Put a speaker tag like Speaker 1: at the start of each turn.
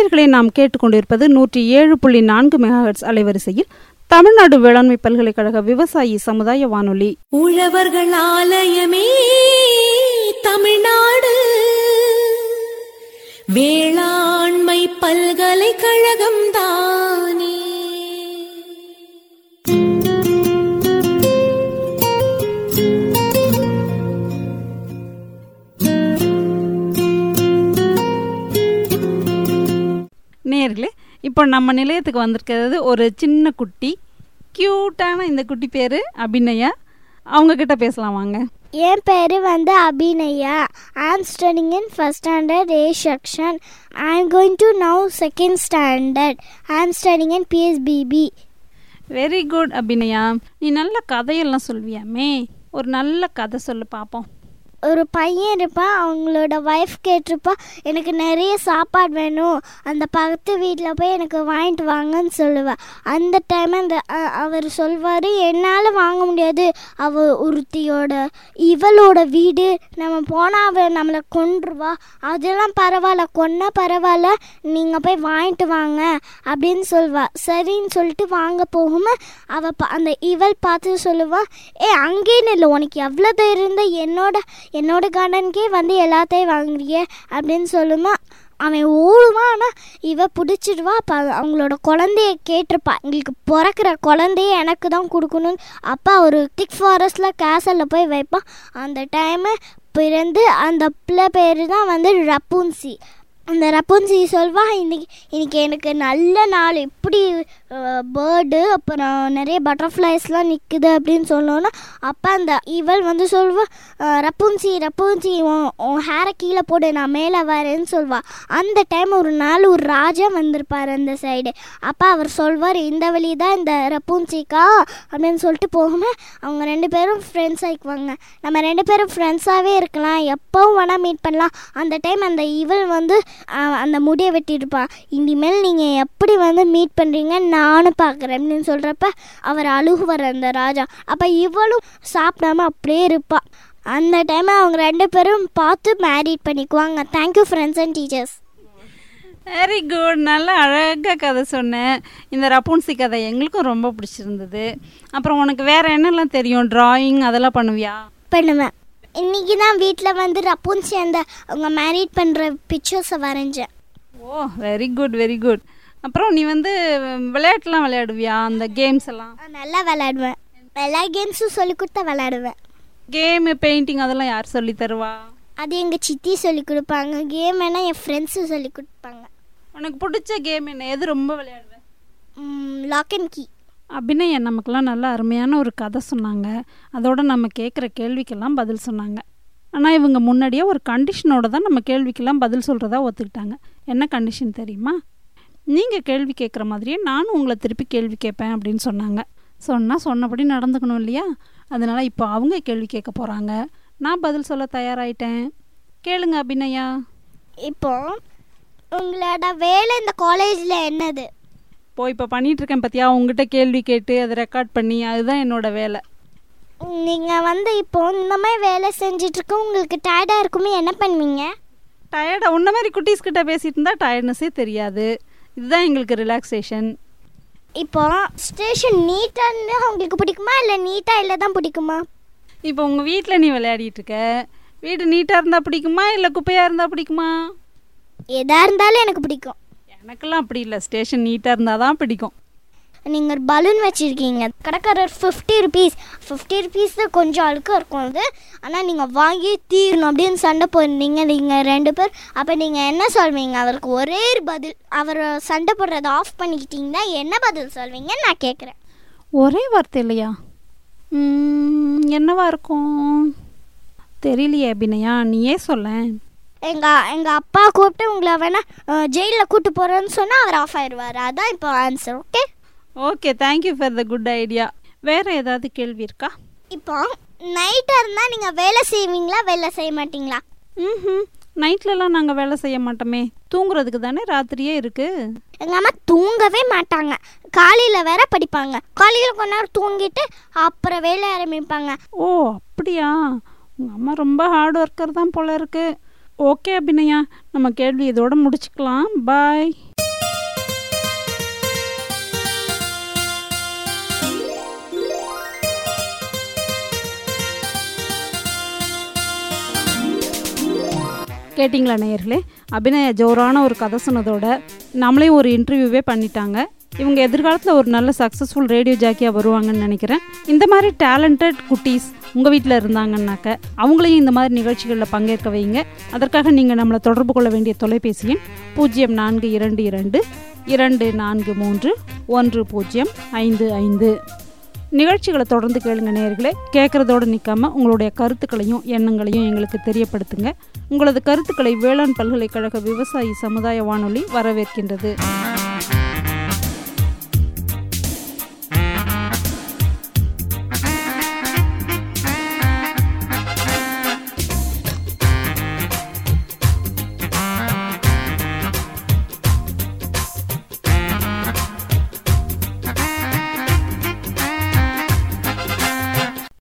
Speaker 1: நேர்களை நாம் கேட்டுக்கொண்டிருப்பது நூற்றி ஏழு புள்ளி நான்கு மெகாஹெட்ஸ் அலைவரிசையில் தமிழ்நாடு வேளாண்மை பல்கலைக்கழக விவசாயி சமுதாய வானொலி
Speaker 2: உழவர்கள் ஆலயமே தமிழ்நாடு வேளாண்மை பல்கலைக்கழகம் தானே
Speaker 1: நேர்களே இப்போ நம்ம நிலையத்துக்கு வந்திருக்கிறது ஒரு சின்ன குட்டி க்யூட்டான இந்த குட்டி பேர் அபிநயா அவங்க கிட்ட பேசலாம் வாங்க
Speaker 3: என் பேர் வந்து Abhinaya I'm studying in first standard A section I am going to now second standard I am studying in PSBB
Speaker 1: very good Abhinaya நீ நல்ல கதையெல்லாம் சொல்வியாமே ஒரு நல்ல கதை சொல்லு பார்ப்போம்
Speaker 3: ஒரு பையன் இருப்பான் அவங்களோட ஒய்ஃப் கேட்டிருப்பா எனக்கு நிறைய சாப்பாடு வேணும் அந்த பக்கத்து வீட்டில் போய் எனக்கு வாங்கிட்டு வாங்கன்னு சொல்லுவா அந்த டைம் அந்த அ- அவர் சொல்வார் என்னால் வாங்க முடியாது அவ ஒருத்தியோட இவளோட வீடு நம்ம போனால் அவள் நம்மளை கொன்றுவா அதெல்லாம் பரவாயில்ல கொன்னா பரவாயில்ல நீங்கள் போய் வாங்கிட்டு வாங்க அப்படின்னு சொல்வா சரின்னு சொல்லிட்டு வாங்க போகும்போது அவள் பா அந்த இவள் பார்த்து சொல்லுவா ஏ அங்கேன்னு இல்லை உனக்கு எவ்வளோ தைரியம் இருந்தால் என்னோட என்னோட கார்டனுக்கே வந்து எல்லாத்தையும் வாங்குறிய அப்படின்னு சொல்லுமா அவன் ஓடுவான் ஆனால் இவ பிடிச்சிடுவா அப்போ அவங்களோட குழந்தைய கேட்டிருப்பா எங்களுக்கு பிறக்கிற குழந்தைய எனக்கு தான் கொடுக்கணும் அப்பா ஒரு திக் ஃபாரஸ்டில் கேசலில் போய் வைப்பான் அந்த டைமு பிறந்து அந்த பிள்ளை பேர் தான் வந்து ரப்பூன்சி அந்த ரப்பூன்சி சொல்வா இன்னைக்கு இன்னைக்கு எனக்கு நல்ல நாள் இப்படி பேர்டு அப்புறம் நிறைய பட்டர்ஃப்ளைஸ்லாம் நிற்குது அப்படின்னு சொன்னோன்னா அப்போ அந்த இவள் வந்து சொல்வா "அஹ், ரப்பூன்சி ரப்பூன்சி உன் உன் ஹேரை கீழே போடு நான் மேலே வரேன்னு சொல்வா அந்த டைம் ஒரு நாள் ஒரு ராஜா வந்திருப்பார் அந்த சைடு அப்போ அவர் சொல்வார் இந்த வழி தான் இந்த ரப்பூன்சிக்கா அப்படின்னு சொல்லிட்டு போகும்போது அவங்க ரெண்டு பேரும் ஃப்ரெண்ட்ஸ் ஆகிக்குவாங்க நம்ம ரெண்டு பேரும் ஃப்ரெண்ட்ஸாகவே இருக்கலாம் எப்போவும் வேணால் மீட் பண்ணலாம் அந்த டைம் அந்த இவள் வந்து அஹ், அந்த முடியை வெட்டியிருப்பான் இனிமேல் நீங்கள் எப்படி வந்து மீட் பண்ணுறீங்க நானும் பார்க்குறேன் அப்படின்னு சொல்கிறப்ப அவர் அழுகுவார் அந்த ராஜா அப்போ இவளும் சாப்பிடாம அப்படியே இருப்பாள் அந்த டைம் அவங்க ரெண்டு பேரும் பார்த்து மேரிட் பண்ணிக்குவாங்க thank you friends and teachers
Speaker 1: very good நல்ல அழகாக கதை சொன்னேன் இந்த ரப்பூன்சி கதை எங்களுக்கும் ரொம்ப பிடிச்சிருந்தது அப்புறம் உனக்கு வேற என்னெல்லாம் தெரியும் டிராயிங் அதெல்லாம் பண்ணுவியா
Speaker 3: பண்ணுவேன் இன்னைக்கு தான் வீட்டில் வந்து ரப்பூன்சி அந்த அவங்க மேரிட் பண்ணுற பிக்சர்ஸை வரைஞ்சேன்
Speaker 1: oh very good very good அப்புறம் நீ வந்து விளையாட்டுலாம் விளையாடுவியா அந்த கேம்ஸ் எல்லாம்
Speaker 3: நான் நல்லா விளையாடுவேன் எல்லா கேம்ஸும் சொல்லி கொடுத்தா விளையாடுவேன்
Speaker 1: கேமு பெயிண்டிங் அதெல்லாம் யார் சொல்லி தருவா
Speaker 3: அது எங்கள் சித்தி சொல்லி கொடுப்பாங்க கேம் வேணால் என் ஃப்ரெண்ட்ஸும் சொல்லி கொடுப்பாங்க
Speaker 1: உனக்கு பிடிச்ச கேம் என்ன எது ரொம்ப விளையாடுவேன்
Speaker 3: லாக் அண்ட் கீ
Speaker 1: அபிநய நமக்கெல்லாம் நல்ல அருமையான ஒரு கதை சொன்னாங்க அதோட நம்ம கேட்குற கேள்விக்கெல்லாம் பதில் சொன்னாங்க ஆனால் இவங்க முன்னாடியே ஒரு கண்டிஷனோட தான் நம்ம கேள்விக்கெல்லாம் பதில் சொல்கிறதா ஒத்துக்கிட்டாங்க என்ன கண்டிஷன் தெரியுமா நீங்கள் கேள்வி கேட்குற மாதிரியே நானும் உங்களை திருப்பி கேள்வி கேட்பேன் அப்படின்னு சொன்னாங்க சொன்னால் சொன்னபடி நடந்துக்கணும் இல்லையா அதனால் இப்போ அவங்க கேள்வி கேட்க போகிறாங்க நான் பதில் சொல்ல தயாராயிட்டேன் கேளுங்க அபிநயா
Speaker 3: இப்போ உங்களோட வேலை இந்த காலேஜில் என்னது
Speaker 1: இப்போ இப்போ பண்ணிகிட்ருக்கேன் பார்த்தியா உங்ககிட்ட கேள்வி கேட்டு அதை ரெக்கார்ட் பண்ணி அதுதான் என்னோட வேலை
Speaker 3: நீங்கள் வந்து இப்போ இந்த மாதிரி வேலை செஞ்சிட்ருக்க உங்களுக்கு டயர்டாக இருக்குமே என்ன பண்ணுவீங்க
Speaker 1: டயர்டாக உன்ன மாதிரி குட்டீஸ் கிட்ட பேசிட்டு இருந்தா டயர்ட்னஸே தெரியாது இதுதான் எங்களுக்கு ரிலாக்ஸேஷன்
Speaker 3: இப்போ ஸ்டேஷன் நீட்டான்னு உங்களுக்கு பிடிக்குமா இல்லை நீட்டாக இல்லை தான் பிடிக்குமா
Speaker 1: இப்போ உங்கள் வீட்டில் நீ விளையாடிட்டு இருக்க வீடு நீட்டாக இருந்தால் பிடிக்குமா இல்லை குப்பையாக இருந்தால் பிடிக்குமா
Speaker 3: எதாக இருந்தாலும் எனக்கு பிடிக்கும்
Speaker 1: எனக்கெல்லாம் அப்படி இல்லை ஸ்டேஷன் நீட்டாக இருந்தால் தான் பிடிக்கும்
Speaker 3: நீங்கள் ஒரு பலூன் வச்சுருக்கீங்க கடைக்காரர் ஃபிஃப்டி ருபீஸ் ஃபிஃப்டி ருபீஸ் தான் கொஞ்சம் அழுக்காக இருக்கும் அது ஆனால் நீங்கள் வாங்கி தீரணும் அப்படின்னு சண்டை போடுறீங்க நீங்கள் ரெண்டு பேர் அப்போ நீங்கள் என்ன சொல்வீங்க அவருக்கு ஒரே ஒரு பதில் அவர் சண்டை போடுறதை ஆஃப் பண்ணிக்கிட்டீங்கன்னா என்ன பதில் சொல்வீங்கன்னு நான் கேட்குறேன்
Speaker 1: ஒரே வார்த்தை இல்லையா ம், என்னவா இருக்கும் தெரியலையே அபிநயா நீயே சொல்லேன்
Speaker 3: எங்கள் எங்கள் அப்பா கூப்பிட்டு உங்களை வேணால் ஜெயிலில் கூட்டு போகிறேன்னு சொன்னால் அவர் ஆஃப் ஆயிடுவார் அதான் இப்போ answer okay
Speaker 1: okay thank you for the good idea வேறு ஏதாவது கேள்வி இருக்கா
Speaker 3: இப்போ நைட்டாக இருந்தால் நீங்கள் வேலை செய்வீங்களா வேலை செய்ய மாட்டீங்களா
Speaker 1: ம் நைட்லலாம் நாங்கள் வேலை செய்ய மாட்டோமே தூங்குறதுக்கு தானே ராத்திரியே இருக்குது
Speaker 3: எங்கள் அம்மா தூங்கவே மாட்டாங்க காலையில் வேற படிப்பாங்க காலையில் கொஞ்ச நேரம் தூங்கிட்டு அப்புறம் வேலை ஆரம்பிப்பாங்க
Speaker 1: ஓ அப்படியா உங்கள் அம்மா ரொம்ப ஹார்ட் ஒர்க்கர் தான் போல இருக்கு ஓகே அபிநயா நம்ம கேள்வி இதோட முடிச்சுக்கலாம் பாய் கேட்டிங்களா நேயர்களே அபிநய ஜோரான ஒரு கதை சொன்னதோட நம்மளே ஒரு இன்டர்வியூவே பண்ணிட்டாங்க இவங்க எதிர்காலத்தில் ஒரு நல்ல சக்ஸஸ்ஃபுல் ரேடியோ ஜாக்கியாக வருவாங்கன்னு நினைக்கிறேன் இந்த மாதிரி டேலண்டட் குட்டீஸ் உங்கள் வீட்டில் இருந்தாங்கன்னாக்க அவங்களையும் இந்த மாதிரி நிகழ்ச்சிகளில் பங்கேற்க வைங்க அதற்காக நீங்கள் நம்மளை தொடர்பு கொள்ள வேண்டிய தொலைபேசி எண் பூஜ்ஜியம் நான்கு இரண்டு இரண்டு இரண்டு நான்கு மூன்று ஒன்று பூஜ்ஜியம் ஐந்து ஐந்து நிகழ்ச்சிகளை தொடர்ந்து கேளுங்க நேயர்களே கேட்குறதோடு நிற்காம உங்களுடைய கருத்துக்களையும் எண்ணங்களையும் எங்களுக்கு தெரியப்படுத்துங்க உங்களது கருத்துக்களை வேளாண் பல்கலைக்கழக விவசாயி சமுதாய வானொலி வரவேற்கின்றது